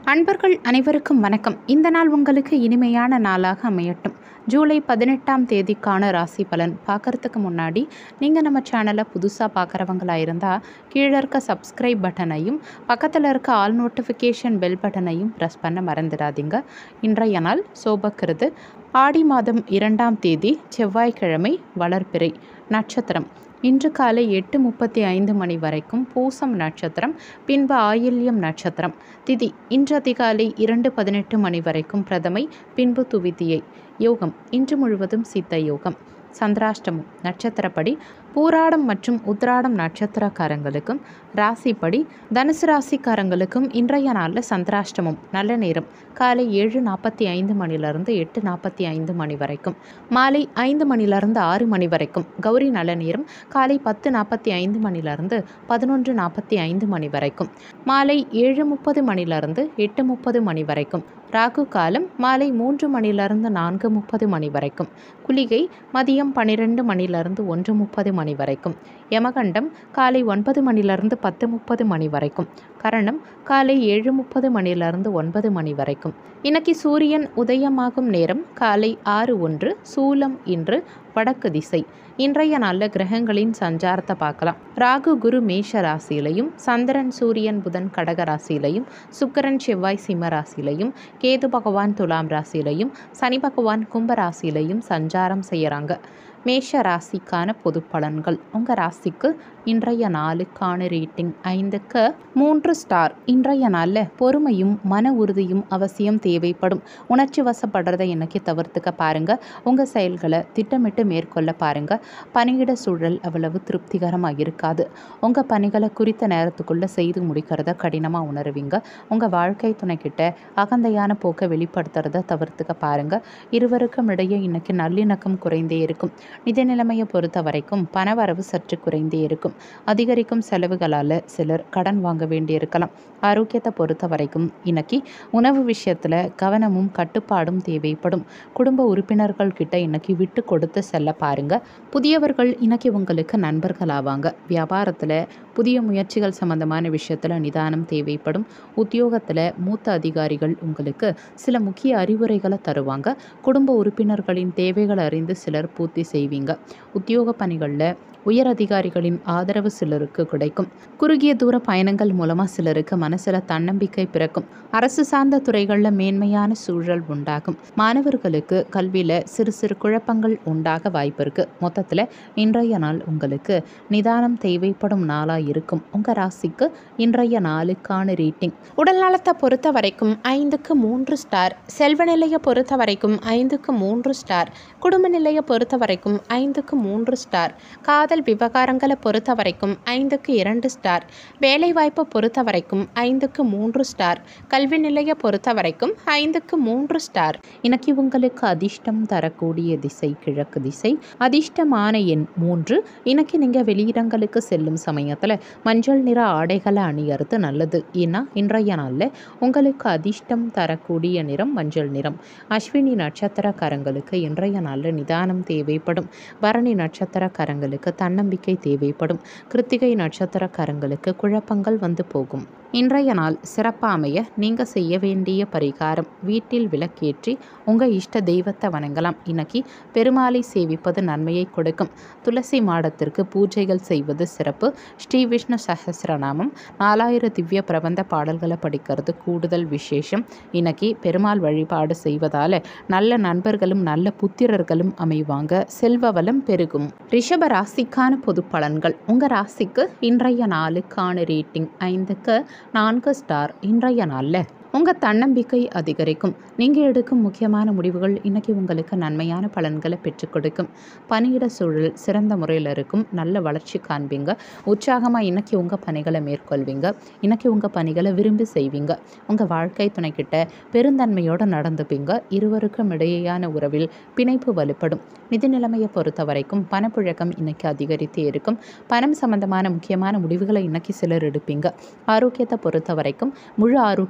அன்பர்கள் அனைவருக்கும் வணக்கம் இந்த நாள் உங்களுக்கு இனிமையான நாளாக அமையட்டும் ஜூலை பதினெட்டாம் தேதிக்கான ராசி பலன் பார்க்கறதுக்கு முன்னாடி நீங்கள் நம்ம சேனலை புதுசாக பார்க்குறவங்களா இருந்தால் கீழே இருக்க சப்ஸ்கிரைப் பட்டனையும் பக்கத்தில் இருக்க ஆல் நோட்டிஃபிகேஷன் பெல் பட்டனையும் ப்ரெஸ் பண்ண மறந்துடாதீங்க இன்றைய நாள் சோபக்கிறது ஆடி மாதம் இரண்டாம் தேதி செவ்வாய்க்கிழமை வளர்பிறை நட்சத்திரம் இன்று காலை எட்டு முப்பத்தி ஐந்து மணி வரைக்கும் பூசம் நட்சத்திரம் பின்பு ஆயில்யம் நட்சத்திரம் திதி இன்று அதிகாலை இரண்டு பதினெட்டு மணி வரைக்கும் பிரதமை பின்பு துவிதியை யோகம் இன்று முழுவதும் சித்த யோகம் சந்திராஷ்டமம் நட்சத்திரப்படி பூராடம் மற்றும் உத்ராடம் நட்சத்திரக்காரங்களுக்கும் ராசிப்படி தனுசு ராசிக்காரங்களுக்கும் இன்றைய நாளில் சந்திராஷ்டமம் நல்ல நேரம் காலை ஏழு நாற்பத்தி ஐந்து மணிலிருந்து எட்டு நாற்பத்தி ஐந்து மணி வரைக்கும் மாலை ஐந்து மணிலிருந்து ஆறு மணி வரைக்கும் கௌரி நல்ல நேரம் காலை பத்து நாற்பத்தி ஐந்து மணிலிருந்து பதினொன்று நாற்பத்தி ஐந்து மணி வரைக்கும் மாலை ஏழு முப்பது மணிலிருந்து எட்டு முப்பது மணி வரைக்கும் ராகு காலம் மாலை மூன்று மணிலிருந்து நான்கு முப்பது மணி வரைக்கும் குளிகை மதியம் பன்னிரெண்டு மணிலிருந்து ஒன்று முப்பது மணி வரைக்கும் யமகண்டம் காலை ஒன்பது மணிலிருந்து பத்து முப்பது மணி வரைக்கும் கரணம் காலை ஏழு முப்பது மணிலிருந்து ஒன்பது மணி வரைக்கும் இன்னைக்கு சூரியன் உதயமாகும் நேரம் காலை ஆறு ஒன்று சூலம் இன்று வடக்கு திசை இன்றைய நாளில் கிரகங்களின் சஞ்சாரத்தை பார்க்கலாம் ராகு குரு மேஷ ராசியிலையும் சந்திரன் சூரியன் புதன் கடக ராசியிலையும் சுக்கரன் செவ்வாய் சிம்ம ராசியிலையும் கேது பகவான் துலாம் ராசியிலையும் சனி பகவான் கும்ப ராசியிலையும் சஞ்சாரம் செய்கிறாங்க மேஷ ராசிக்கான பொது பலன்கள் உங்கள் ராசிக்கு இன்றைய நாளுக்கான ரேட்டிங் ஐந்துக்கு மூன்று ஸ்டார் இன்றைய நாளில் பொறுமையும் மன உறுதியும் அவசியம் தேவைப்படும் உணர்ச்சி வசப்படுறதை இன்னைக்கு தவிர்த்துக்க பாருங்க உங்கள் செயல்களை திட்டமிட்டு மேற்கொள்ள பாருங்க பணியிட சூழல் அவ்வளவு திருப்திகரமாக இருக்காது உங்கள் பணிகளை குறித்த நேரத்துக்குள்ளே செய்து முடிக்கிறத கடினமாக உணருவீங்க உங்கள் வாழ்க்கை துணைக்கிட்ட அகந்தையான போக்கை வெளிப்படுத்துறத தவிர்த்துக்க பாருங்க இருவருக்கும் இடையே இன்னைக்கு நல்லிணக்கம் குறைந்தே இருக்கும் நிதி நிலைமையை பொறுத்த வரைக்கும் பணவரவு சற்று குறைந்தே இருக்கும் அதிகரிக்கும் செலவுகளால் சிலர் கடன் வாங்க வேண்டியிருக்கலாம் ஆரோக்கியத்தை பொறுத்த வரைக்கும் இன்னைக்கு உணவு விஷயத்தில் கவனமும் கட்டுப்பாடும் தேவைப்படும் குடும்ப உறுப்பினர்கள் கிட்ட இன்னைக்கு விட்டு கொடுத்து செல்ல பாருங்க புதியவர்கள் இன்னைக்கு உங்களுக்கு நண்பர்கள் ஆவாங்க வியாபாரத்தில் புதிய முயற்சிகள் சம்பந்தமான விஷயத்தில் நிதானம் தேவைப்படும் உத்தியோகத்தில் மூத்த அதிகாரிகள் உங்களுக்கு சில முக்கிய அறிவுரைகளை தருவாங்க குடும்ப உறுப்பினர்களின் தேவைகளை அறிந்து சிலர் பூர்த்தி செய்வீங்க உத்தியோக பணிகளில் உயர் அதிகாரிகளின் ஆதரவு சிலருக்கு கிடைக்கும் குறுகிய தூர பயணங்கள் மூலமாக சிலருக்கு மனசில் தன்னம்பிக்கை பிறக்கும் அரசு சார்ந்த துறைகளில் மேன்மையான சூழல் உண்டாகும் மாணவர்களுக்கு கல்வியில் சிறு சிறு குழப்பங்கள் உண்டாக வாய்ப்பு இருக்கு மொத்தத்தில் இன்றைய நாள் உங்களுக்கு நிதானம் தேவைப்படும் நாளாக இருக்கும் உங்கள் ராசிக்கு இன்றைய நாளுக்கான ரேட்டிங் உடல் நலத்தை பொறுத்த வரைக்கும் ஐந்துக்கு மூன்று ஸ்டார் செல்வ நிலையை பொறுத்த வரைக்கும் ஐந்துக்கு மூன்று ஸ்டார் குடும்ப நிலையை பொறுத்த வரைக்கும் ஐந்துக்கு மூன்று ஸ்டார் காதல் விவகாரங்களை பொறுத்த வரைக்கும் ஐந்துக்கு இரண்டு ஸ்டார் வேலைவாய்ப்பை பொறுத்த வரைக்கும் ஐந்துக்கு மூன்று ஸ்டார் கல்வி நிலையை பொறுத்த வரைக்கும் ஐந்துக்கு மூன்று ஸ்டார் இன்னைக்கு உங்களுக்கு அதிர்ஷ்டம் தரக்கூடிய திசை கிழக்கு திசை அதிர்ஷ்டமான எண் மூன்று இன்னைக்கு நீங்கள் வெளியிடங்களுக்கு செல்லும் சமயத்தில் மஞ்சள் நிற ஆடைகளை அணியறது நல்லது ஏன்னா இன்றைய நாளில் உங்களுக்கு அதிர்ஷ்டம் தரக்கூடிய நிறம் மஞ்சள் நிறம் அஸ்வினி நட்சத்திரக்காரங்களுக்கு இன்றைய நாளில் நிதானம் தேவைப்படும் பரணி நட்சத்திரக்காரங்களுக்கு தன்னம்பிக்கை தேவைப்படும் கிருத்திகை நட்சத்திரக்காரங்களுக்கு குழப்பங்கள் வந்து போகும் இன்றைய நாள் சிறப்பாக அமைய நீங்கள் செய்ய வேண்டிய பரிகாரம் வீட்டில் விளக்கேற்றி உங்கள் இஷ்ட தெய்வத்தை வணங்கலாம் இன்னைக்கு பெருமாளை சேவிப்பது நன்மையை கொடுக்கும் துளசி மாடத்திற்கு பூஜைகள் செய்வது சிறப்பு ஸ்ரீ விஷ்ணு சஹசிரநாமம் நாலாயிர திவ்ய பிரபந்த பாடல்களை படிக்கிறது கூடுதல் விசேஷம் இன்னைக்கு பெருமாள் வழிபாடு செய்வதால் நல்ல நண்பர்களும் நல்ல புத்திரர்களும் அமைவாங்க செல்வ வளம் பெருகும் ரிஷப ராசிக்கான பொது பலன்கள் உங்கள் ராசிக்கு இன்றைய நாளுக்கான ரேட்டிங் ஐந்துக்கு நான்கு ஸ்டார் இன்றைய நாளில் உங்கள் தன்னம்பிக்கை அதிகரிக்கும் நீங்கள் எடுக்கும் முக்கியமான முடிவுகள் இன்றைக்கி உங்களுக்கு நன்மையான பலன்களை பெற்றுக் கொடுக்கும் பணியிட சூழல் சிறந்த முறையில் இருக்கும் நல்ல வளர்ச்சி காண்பீங்க உற்சாகமாக இன்றைக்கி உங்கள் பணிகளை மேற்கொள்வீங்க இன்றைக்கி உங்கள் பணிகளை விரும்பி செய்வீங்க உங்கள் வாழ்க்கை துணைக்கிட்ட பெருந்தன்மையோடு நடந்துப்பீங்க இருவருக்கும் இடையேயான உறவில் பிணைப்பு வலுப்படும் நிதி நிலைமையை பொறுத்த வரைக்கும் பணப்புழக்கம் இன்னைக்கு அதிகரித்தே இருக்கும் பணம் சம்பந்தமான முக்கியமான முடிவுகளை இன்னைக்கு சிலர் எடுப்பீங்க ஆரோக்கியத்தை பொறுத்த வரைக்கும் முழு ஆரோக்கியத்தோட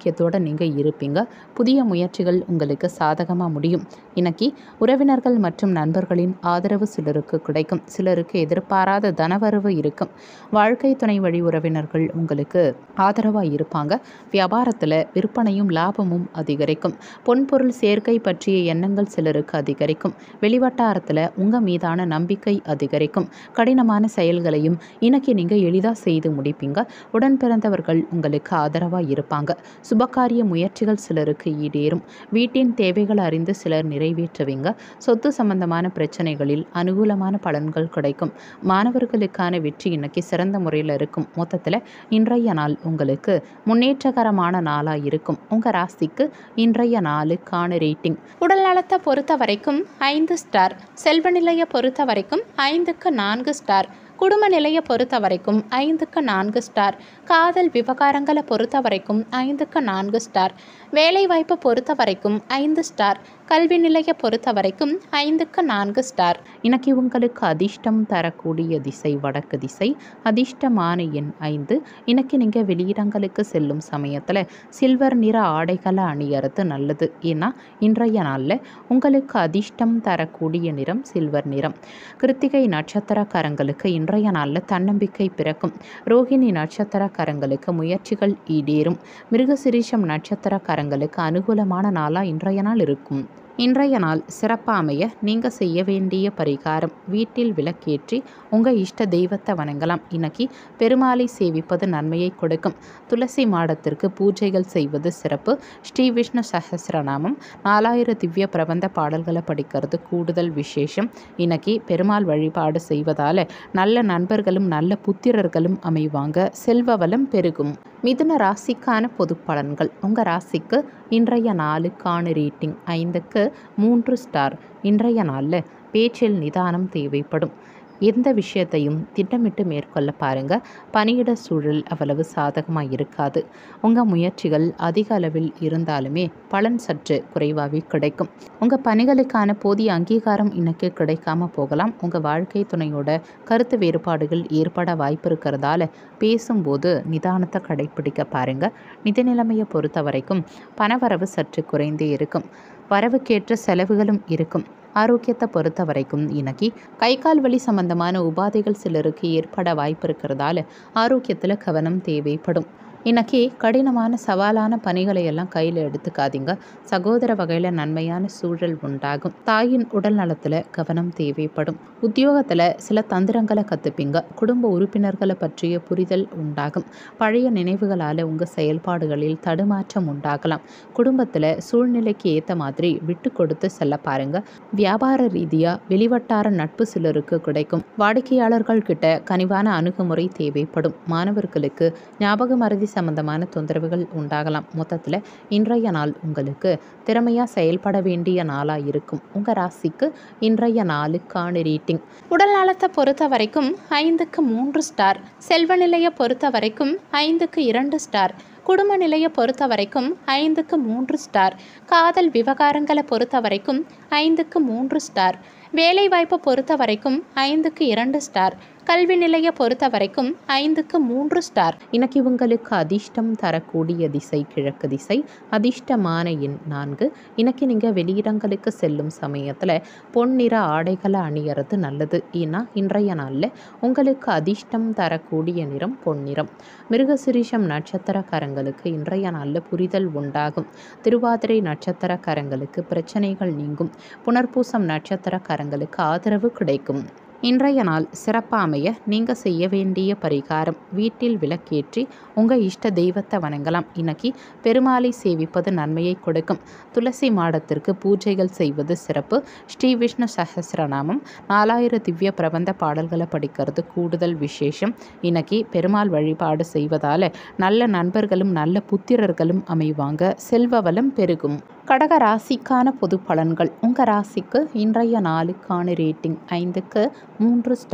நீங்கள் இருப்பீங்க புதிய முயற்சிகள் உங்களுக்கு சாதகமாக முடியும் இன்னைக்கு உறவினர்கள் மற்றும் நண்பர்களின் ஆதரவு சிலருக்கு கிடைக்கும் சிலருக்கு எதிர்பாராத தனவரவு இருக்கும் வாழ்க்கை துணை வழி உறவினர்கள் உங்களுக்கு ஆதரவாக இருப்பாங்க வியாபாரத்தில் விற்பனையும் லாபமும் அதிகரிக்கும் பொன்பொருள் சேர்க்கை பற்றிய எண்ணங்கள் சிலருக்கு அதிகரிக்கும் வெளிவட்டாரத்தில் உங்கள் மீதான நம்பிக்கை அதிகரிக்கும் கடினமான செயல்களையும் இன்னைக்கு நீங்கள் எளிதாக செய்து முடிப்பீங்க உடன் பிறந்தவர்கள் உங்களுக்கு ஆதரவாக இருப்பாங்க சுபகாரிய முயற்சிகள் சிலருக்கு ஈடேறும் வீட்டின் தேவைகள் அறிந்து சிலர் நிறைவேற்றுவீங்க சொத்து சம்பந்தமான பிரச்சனைகளில் அனுகூலமான பலன்கள் கிடைக்கும் மாணவர்களுக்கான வெற்றி இன்னைக்கு சிறந்த முறையில் இருக்கும் மொத்தத்தில் இன்றைய நாள் உங்களுக்கு முன்னேற்றகரமான நாளாக இருக்கும் உங்கள் ராசிக்கு இன்றைய நாளுக்கான ரேட்டிங் உடல் நலத்தை பொறுத்த வரைக்கும் ஐந்து ஸ்டார் செல்வ நிலையை பொறுத்த வரைக்கும் ஐந்துக்கு நான்கு ஸ்டார் குடும்ப நிலையை பொறுத்த வரைக்கும் ஐந்துக்கு நான்கு ஸ்டார் காதல் விவகாரங்களை பொறுத்த வரைக்கும் ஐந்துக்கு நான்கு ஸ்டார் வேலைவாய்ப்பு பொறுத்த வரைக்கும் ஐந்து ஸ்டார் கல்வி நிலையை பொறுத்த வரைக்கும் ஐந்துக்கு நான்கு ஸ்டார் இன்னைக்கு உங்களுக்கு அதிர்ஷ்டம் தரக்கூடிய திசை வடக்கு திசை அதிர்ஷ்டமான எண் ஐந்து இன்னைக்கு நீங்கள் வெளியிடங்களுக்கு செல்லும் சமயத்தில் சில்வர் நிற ஆடைகளை அணியறது நல்லது ஏன்னா இன்றைய நாளில் உங்களுக்கு அதிர்ஷ்டம் தரக்கூடிய நிறம் சில்வர் நிறம் கிருத்திகை நட்சத்திரக்காரங்களுக்கு இன்றைய நாளில் தன்னம்பிக்கை பிறக்கும் ரோகிணி நட்சத்திரக்காரங்களுக்கு முயற்சிகள் ஈடேறும் மிருகசிரீஷம் நட்சத்திரக்காரங்களுக்கு அனுகூலமான நாளாக இன்றைய நாள் இருக்கும் இன்றைய நாள் சிறப்பாக அமைய நீங்கள் செய்ய வேண்டிய பரிகாரம் வீட்டில் விளக்கேற்றி உங்கள் இஷ்ட தெய்வத்தை வணங்கலாம் இன்னைக்கு பெருமாளை சேவிப்பது நன்மையை கொடுக்கும் துளசி மாடத்திற்கு பூஜைகள் செய்வது சிறப்பு ஸ்ரீ விஷ்ணு சஹசிரநாமம் நாலாயிர திவ்ய பிரபந்த பாடல்களை படிக்கிறது கூடுதல் விசேஷம் இன்னைக்கு பெருமாள் வழிபாடு செய்வதால் நல்ல நண்பர்களும் நல்ல புத்திரர்களும் அமைவாங்க செல்வ வளம் பெருகும் மிதுன ராசிக்கான பொது பலன்கள் உங்கள் ராசிக்கு இன்றைய நாளுக்கான ரேட்டிங் ஐந்துக்கு மூன்று ஸ்டார் இன்றைய நாளில் பேச்சில் நிதானம் தேவைப்படும் எந்த விஷயத்தையும் திட்டமிட்டு மேற்கொள்ள பாருங்க பணியிட சூழல் அவ்வளவு சாதகமாக இருக்காது உங்கள் முயற்சிகள் அதிக அளவில் இருந்தாலுமே பலன் சற்று குறைவாகவே கிடைக்கும் உங்கள் பணிகளுக்கான போதிய அங்கீகாரம் இன்னைக்கு கிடைக்காம போகலாம் உங்கள் வாழ்க்கை துணையோட கருத்து வேறுபாடுகள் ஏற்பட வாய்ப்பு இருக்கிறதால பேசும்போது நிதானத்தை கடைப்பிடிக்க பாருங்க நிதி நிலைமையை பொறுத்த வரைக்கும் பணவரவு சற்று குறைந்தே இருக்கும் வரவுக்கேற்ற செலவுகளும் இருக்கும் ஆரோக்கியத்தை பொறுத்த வரைக்கும் இன்னைக்கு கை கால் வலி சம்பந்தமான உபாதைகள் சிலருக்கு ஏற்பட வாய்ப்பு இருக்கிறதால ஆரோக்கியத்தில் கவனம் தேவைப்படும் இன்னைக்கு கடினமான சவாலான பணிகளை எல்லாம் கையில் எடுத்துக்காதீங்க சகோதர வகையில் நன்மையான சூழல் உண்டாகும் தாயின் உடல் நலத்தில் கவனம் தேவைப்படும் உத்தியோகத்தில் சில தந்திரங்களை கற்றுப்பீங்க குடும்ப உறுப்பினர்களை பற்றிய புரிதல் உண்டாகும் பழைய நினைவுகளால் உங்கள் செயல்பாடுகளில் தடுமாற்றம் உண்டாகலாம் குடும்பத்தில் சூழ்நிலைக்கு ஏற்ற மாதிரி விட்டு கொடுத்து செல்ல பாருங்க வியாபார ரீதியாக வெளிவட்டார நட்பு சிலருக்கு கிடைக்கும் வாடிக்கையாளர்கள் கிட்ட கனிவான அணுகுமுறை தேவைப்படும் மாணவர்களுக்கு ஞாபக மறதி சம்பந்தமான தொந்தரவுகள் உண்டாகலாம் மொத்தத்தில் இன்றைய நாள் உங்களுக்கு திறமையாக செயல்பட வேண்டிய நாளாக இருக்கும் உங்கள் ராசிக்கு இன்றைய நாளுக்கான ரேட்டிங் உடல் நலத்தை பொறுத்த வரைக்கும் ஐந்துக்கு மூன்று ஸ்டார் செல்வ நிலையை பொறுத்த வரைக்கும் ஐந்துக்கு இரண்டு ஸ்டார் குடும்ப நிலையை பொறுத்த வரைக்கும் ஐந்துக்கு மூன்று ஸ்டார் காதல் விவகாரங்களை பொறுத்த வரைக்கும் ஐந்துக்கு மூன்று ஸ்டார் வேலைவாய்ப்பை பொறுத்த வரைக்கும் ஐந்துக்கு இரண்டு ஸ்டார் கல்வி நிலையை பொறுத்த வரைக்கும் ஐந்துக்கு மூன்று ஸ்டார் இன்னைக்கு உங்களுக்கு அதிர்ஷ்டம் தரக்கூடிய திசை கிழக்கு திசை அதிர்ஷ்டமான எண் நான்கு இன்னைக்கு நீங்கள் வெளியிடங்களுக்கு செல்லும் சமயத்தில் பொன்னிற ஆடைகளை அணியறது நல்லது ஏன்னா இன்றைய நாளில் உங்களுக்கு அதிர்ஷ்டம் தரக்கூடிய நிறம் பொன்னிறம் மிருகசிரீஷம் நட்சத்திரக்காரங்களுக்கு இன்றைய நாளில் புரிதல் உண்டாகும் திருவாதிரை நட்சத்திரக்காரங்களுக்கு பிரச்சனைகள் நீங்கும் புனர்பூசம் நட்சத்திரக்காரங்களுக்கு ஆதரவு கிடைக்கும் இன்றைய நாள் சிறப்பாக அமைய நீங்கள் செய்ய வேண்டிய பரிகாரம் வீட்டில் விளக்கேற்றி உங்கள் இஷ்ட தெய்வத்தை வணங்கலாம் இன்னைக்கு பெருமாளை சேவிப்பது நன்மையை கொடுக்கும் துளசி மாடத்திற்கு பூஜைகள் செய்வது சிறப்பு ஸ்ரீ விஷ்ணு சஹசிரநாமம் நாலாயிர திவ்ய பிரபந்த பாடல்களை படிக்கிறது கூடுதல் விசேஷம் இன்னைக்கு பெருமாள் வழிபாடு செய்வதால் நல்ல நண்பர்களும் நல்ல புத்திரர்களும் அமைவாங்க செல்வ வளம் பெருகும் கடக ராசிக்கான பொது பலன்கள் உங்கள் ராசிக்கு இன்றைய நாளுக்கான ரேட்டிங் ஐந்துக்கு மூன்று ஸ்டார்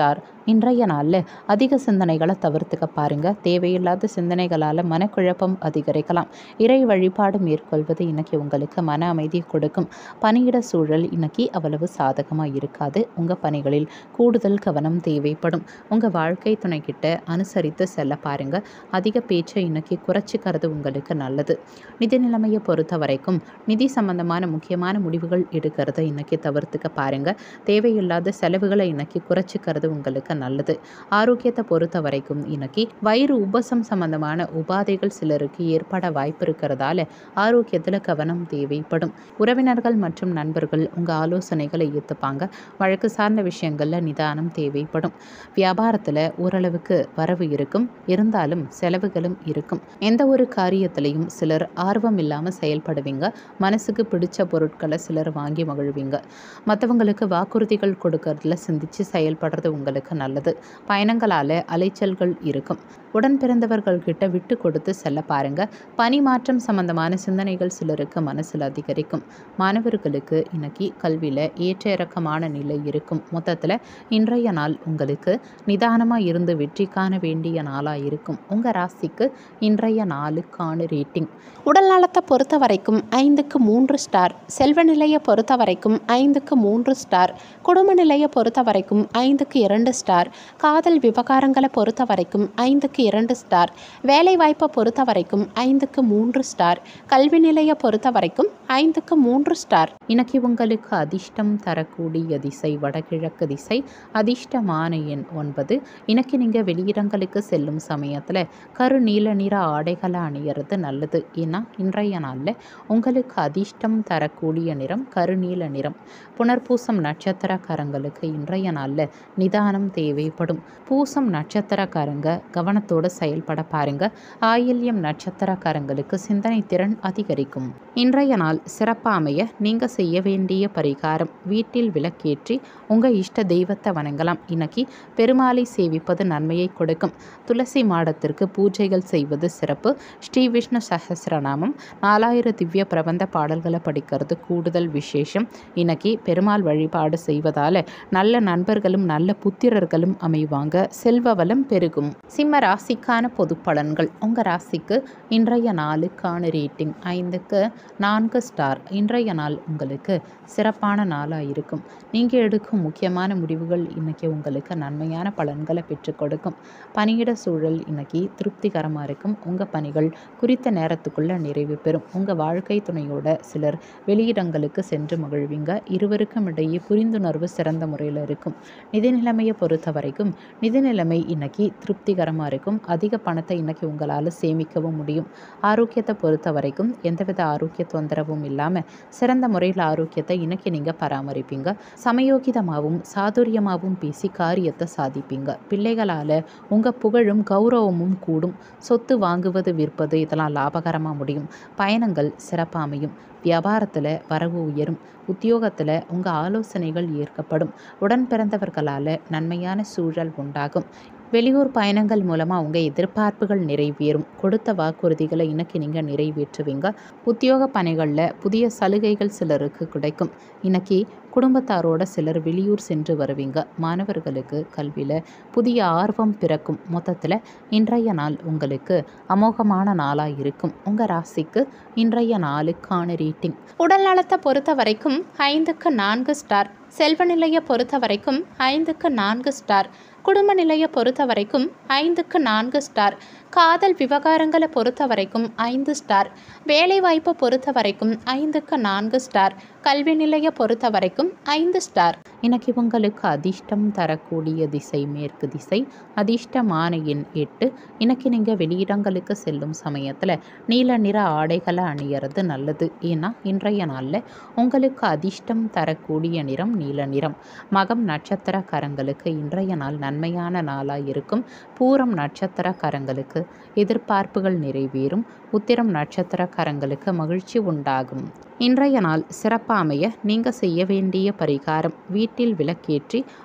இன்றைய நாளில் அதிக சிந்தனைகளை தவிர்த்துக்க பாருங்க தேவையில்லாத சிந்தனைகளால் மனக்குழப்பம் அதிகரிக்கலாம் இறை வழிபாடு மேற்கொள்வது இன்னைக்கு உங்களுக்கு மன அமைதியை கொடுக்கும் பணியிட சூழல் இன்னைக்கு அவ்வளவு சாதகமாக இருக்காது உங்கள் பணிகளில் கூடுதல் கவனம் தேவைப்படும் உங்கள் வாழ்க்கை துணைக்கிட்ட அனுசரித்து செல்ல பாருங்க அதிக பேச்சை இன்னைக்கு குறைச்சிக்கிறது உங்களுக்கு நல்லது நிதி நிலைமையை பொறுத்த வரைக்கும் நிதி சம்பந்தமான முக்கியமான முடிவுகள் எடுக்கிறத இன்னைக்கு தவிர்த்துக்க பாருங்க தேவையில்லாத செலவுகளை இன்னைக்கு குறைச்சிக்கிறது உங்களுக்கு நல்லது ஆரோக்கியத்தை பொறுத்த வரைக்கும் இன்னைக்கு வயிறு உபசம் சம்பந்தமான உபாதைகள் சிலருக்கு ஏற்பட வாய்ப்பு இருக்கிறதால ஆரோக்கியத்தில் கவனம் தேவைப்படும் உறவினர்கள் மற்றும் நண்பர்கள் உங்கள் ஆலோசனைகளை ஏற்றுப்பாங்க வழக்கு சார்ந்த விஷயங்களில் நிதானம் தேவைப்படும் வியாபாரத்தில் ஓரளவுக்கு வரவு இருக்கும் இருந்தாலும் செலவுகளும் இருக்கும் எந்த ஒரு காரியத்திலையும் சிலர் ஆர்வம் இல்லாமல் செயல்படுவீங்க மனசுக்கு பிடிச்ச பொருட்களை சிலர் வாங்கி மகிழ்வீங்க மற்றவங்களுக்கு வாக்குறுதிகள் கொடுக்கறதுல சிந்திச்சு செயல்படுறது உங்களுக்கு நல்லது பயணங்களால் அலைச்சல்கள் இருக்கும் உடன் பிறந்தவர்கள்கிட்ட விட்டு கொடுத்து செல்ல பாருங்க பணி மாற்றம் சம்பந்தமான சிந்தனைகள் சிலருக்கு மனசில் அதிகரிக்கும் மாணவர்களுக்கு இன்னைக்கு கல்வியில் ஏற்ற இறக்கமான நிலை இருக்கும் மொத்தத்தில் இன்றைய நாள் உங்களுக்கு நிதானமாக இருந்து வெற்றி காண வேண்டிய நாளாக இருக்கும் உங்கள் ராசிக்கு இன்றைய நாளுக்கான ரேட்டிங் உடல் நலத்தை பொறுத்த வரைக்கும் ஐந்துக்கு மூன்று ஸ்டார் செல்வ நிலையை பொறுத்த வரைக்கும் ஐந்துக்கு மூன்று ஸ்டார் குடும்ப நிலையை பொறுத்த வரைக்கும் ஐந்துக்கு இரண்டு ஸ்டார் காதல் விவகாரங்களை பொறுத்த வரைக்கும் ஐந்துக்கு இரண்டு ஸ்டார் வேலை வாய்ப்பை பொறுத்த வரைக்கும் ஐந்துக்கு மூன்று ஸ்டார் கல்வி நிலையை பொறுத்த வரைக்கும் ஐந்துக்கு மூன்று ஸ்டார் இன்னைக்கு உங்களுக்கு அதிர்ஷ்டம் தரக்கூடிய திசை வடகிழக்கு திசை அதிர்ஷ்டமான எண் ஒன்பது இன்னைக்கு நீங்கள் வெளியிடங்களுக்கு செல்லும் சமயத்தில் கரு நீல நிற ஆடைகளை அணியறது நல்லது ஏன்னா இன்றைய நாளில் உங்களுக்கு அதிர்ஷ்டம் தரக்கூடிய நிறம் கருநீல நிறம் புனர்பூசம் நட்சத்திரக்காரங்களுக்கு இன்றைய நாளில் நிதானம் தேவைப்படும் பூசம் நட்சத்திரக்காரங்க கவனத்தோடு செயல்பட பாருங்க ஆயில்யம் நட்சத்திரக்காரங்களுக்கு சிந்தனை திறன் அதிகரிக்கும் இன்றைய நாள் சிறப்பாக அமைய நீங்கள் செய்ய வேண்டிய பரிகாரம் வீட்டில் விளக்கேற்றி உங்கள் இஷ்ட தெய்வத்தை வணங்கலாம் இன்னைக்கு பெருமாளை சேவிப்பது நன்மையை கொடுக்கும் துளசி மாடத்திற்கு பூஜைகள் செய்வது சிறப்பு ஸ்ரீ விஷ்ணு சஹஸ்ரநாமம் நாலாயிரம் திவ்ய பிரபந்த பாடல்களை படிக்கிறது கூடுதல் விசேஷம் இன்னைக்கு பெருமாள் வழிபாடு செய்வதால் நல்ல நண்பர்களும் நல்ல புத்திரர்களும் அமைவாங்க செல்வ வளம் பெருகும் சிம்ம ராசிக்கான பொது பலன்கள் உங்கள் ராசிக்கு இன்றைய நாளுக்கான ரேட்டிங் ஐந்துக்கு நான்கு ஸ்டார் இன்றைய நாள் உங்களுக்கு சிறப்பான நாளாக இருக்கும் நீங்கள் எடுக்கும் முக்கியமான முடிவுகள் இன்னைக்கு உங்களுக்கு நன்மையான பலன்களை பெற்றுக் கொடுக்கும் பணியிட சூழல் இன்னைக்கு திருப்திகரமாக இருக்கும் உங்கள் பணிகள் குறித்த நேரத்துக்குள்ளே நிறைவு பெறும் உங்கள் வாழ்க்கை துணையோட சிலர் வெளியிடங்களுக்கு சென்று மகிழ்வீங்க இருவருக்கும் இடையே புரிந்துணர்வு சிறந்த முறையில் இருக்கும் நிதி நிலைமையை பொறுத்த வரைக்கும் நிதி நிலைமை இன்னைக்கு திருப்திகரமாக இருக்கும் அதிக பணத்தை இன்னைக்கு உங்களால் சேமிக்கவும் முடியும் ஆரோக்கியத்தை பொறுத்த வரைக்கும் எந்தவித ஆரோக்கிய தொந்தரவும் இல்லாமல் சிறந்த முறையில் ஆரோக்கியத்தை இன்னைக்கு நீங்கள் பராமரிப்பீங்க சமயோகிதமாகவும் சாதுரியமாகவும் பேசி காரியத்தை சாதிப்பீங்க பிள்ளைகளால் உங்கள் புகழும் கௌரவமும் கூடும் சொத்து வாங்குவது விற்பது இதெல்லாம் லாபகரமாக முடியும் பயணங்கள் சிறப்பாக அமையும் வியாபாரத்தில் வரவு உயரும் உத்தியோகத்தில் உங்கள் ஆலோசனைகள் ஏற்கப்படும் உடன் பிறந்தவர்களால் நன்மையான சூழல் உண்டாகும் வெளியூர் பயணங்கள் மூலமாக உங்கள் எதிர்பார்ப்புகள் நிறைவேறும் கொடுத்த வாக்குறுதிகளை இன்னைக்கு நீங்கள் நிறைவேற்றுவீங்க உத்தியோக பணிகளில் புதிய சலுகைகள் சிலருக்கு கிடைக்கும் இன்னைக்கு குடும்பத்தாரோட சிலர் வெளியூர் சென்று வருவீங்க மாணவர்களுக்கு கல்வியில் புதிய ஆர்வம் பிறக்கும் மொத்தத்தில் இன்றைய நாள் உங்களுக்கு அமோகமான நாளாக இருக்கும் உங்கள் ராசிக்கு இன்றைய நாளுக்கான ரேட்டிங் உடல் நலத்தை பொறுத்த வரைக்கும் ஐந்துக்கு நான்கு ஸ்டார் செல்வ நிலையை பொறுத்த வரைக்கும் ஐந்துக்கு நான்கு ஸ்டார் குடும்ப நிலையை பொறுத்த வரைக்கும் ஐந்துக்கு நான்கு ஸ்டார் காதல் விவகாரங்களை பொறுத்த வரைக்கும் ஐந்து ஸ்டார் வேலை வாய்ப்பை பொறுத்த வரைக்கும் ஐந்துக்கு நான்கு ஸ்டார் கல்வி நிலையை பொறுத்த வரைக்கும் ஐந்து ஸ்டார் இன்னைக்கு உங்களுக்கு அதிர்ஷ்டம் தரக்கூடிய திசை மேற்கு திசை அதிர்ஷ்டமான எண் எட்டு இன்னைக்கு நீங்கள் வெளியிடங்களுக்கு செல்லும் சமயத்தில் நீல நிற ஆடைகளை அணியறது நல்லது ஏன்னா இன்றைய நாளில் உங்களுக்கு அதிர்ஷ்டம் தரக்கூடிய நிறம் நீல நிறம் மகம் நட்சத்திரக்காரங்களுக்கு இன்றைய நாள் நன்மையான நாளாக இருக்கும் பூரம் நட்சத்திரக்காரங்களுக்கு எதிர்பார்ப்புகள் நிறைவேறும் உத்திரம் நட்சத்திரக்காரங்களுக்கு மகிழ்ச்சி உண்டாகும் இன்றைய நாள் சிறப்பாக அமைய நீங்கள் செய்ய வேண்டிய பரிகாரம் வீட்டில் விளக்கேற்றி